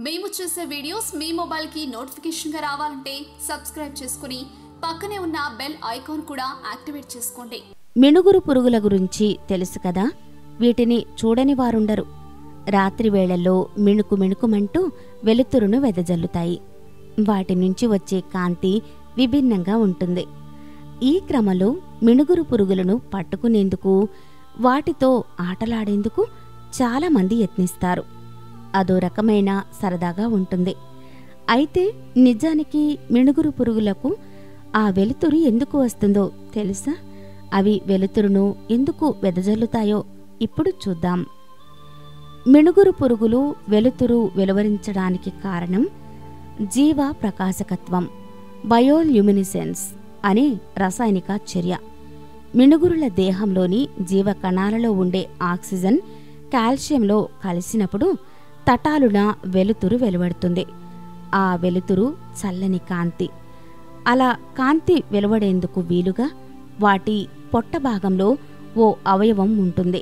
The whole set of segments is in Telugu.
మేము చేసే వీడియోస్ మీ మొబైల్కి నోటిఫికేషన్గా రావాలంటే సబ్స్క్రైబ్ చేసుకుని పక్కనే ఉన్న బెల్ ఐకాన్ కూడా యాక్టివేట్ చేసుకోండి మిణుగురు పురుగుల గురించి తెలుసు కదా వీటిని చూడని వారుండరు రాత్రి వేళల్లో మిణుకు మిణుకుమంటూ వెలుతురును వెదజల్లుతాయి వాటి నుంచి వచ్చే కాంతి విభిన్నంగా ఉంటుంది ఈ క్రమంలో మిణుగురు పురుగులను పట్టుకునేందుకు వాటితో ఆటలాడేందుకు చాలామంది యత్నిస్తారు అదో రకమైన సరదాగా ఉంటుంది అయితే నిజానికి మిణుగురు పురుగులకు ఆ వెలుతురు ఎందుకు వస్తుందో తెలుసా అవి వెలుతురును ఎందుకు వెదజల్లుతాయో ఇప్పుడు చూద్దాం మిణుగురు పురుగులు వెలుతురు వెలువరించడానికి కారణం జీవ ప్రకాశకత్వం బయోల్యూమినిసెన్స్ అనే రసాయనిక చర్య మిణుగురుల దేహంలోని జీవ కణాలలో ఉండే ఆక్సిజన్ కాల్షియంలో కలిసినప్పుడు తటాలున వెలుతురు వెలువడుతుంది ఆ వెలుతురు చల్లని కాంతి అలా కాంతి వెలువడేందుకు వీలుగా వాటి పొట్ట భాగంలో ఓ అవయవం ఉంటుంది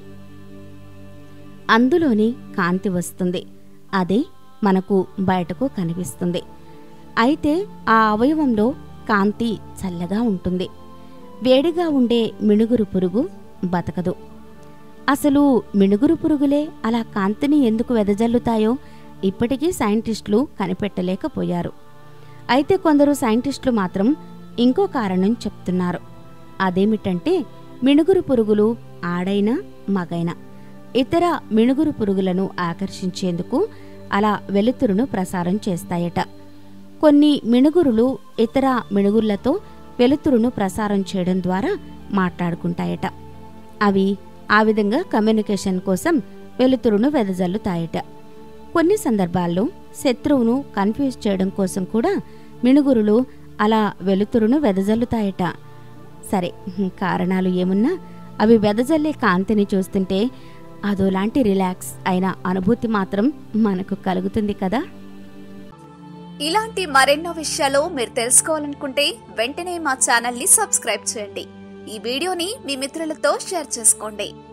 అందులోనే కాంతి వస్తుంది అదే మనకు బయటకు కనిపిస్తుంది అయితే ఆ అవయవంలో కాంతి చల్లగా ఉంటుంది వేడిగా ఉండే మిణుగురు పురుగు బతకదు అసలు మిణుగురు పురుగులే అలా కాంతిని ఎందుకు వెదజల్లుతాయో ఇప్పటికీ సైంటిస్టులు కనిపెట్టలేకపోయారు అయితే కొందరు సైంటిస్టులు మాత్రం ఇంకో కారణం చెప్తున్నారు అదేమిటంటే మిణుగురు పురుగులు ఆడైనా మగైనా ఇతర మిణుగురు పురుగులను ఆకర్షించేందుకు అలా వెలుతురును ప్రసారం చేస్తాయట కొన్ని మిణుగురులు ఇతర మిణుగుర్లతో వెలుతురును ప్రసారం చేయడం ద్వారా మాట్లాడుకుంటాయట అవి ఆ విధంగా కమ్యూనికేషన్ కోసం వెలుతురును వెదజల్లుతాయట కొన్ని సందర్భాల్లో శత్రువును కన్ఫ్యూజ్ చేయడం కోసం కూడా మిణుగురులు అలా వెలుతురును వెదజల్లుతాయట సరే కారణాలు ఏమున్నా అవి వెదజల్లే కాంతిని చూస్తుంటే అదోలాంటి రిలాక్స్ అయిన అనుభూతి మాత్రం మనకు కలుగుతుంది కదా ఇలాంటి మరెన్నో విషయాలు మీరు తెలుసుకోవాలనుకుంటే వెంటనే మా ఛానల్ని సబ్స్క్రైబ్ చేయండి ఈ వీడియోని మీ మిత్రులతో షేర్ చేసుకోండి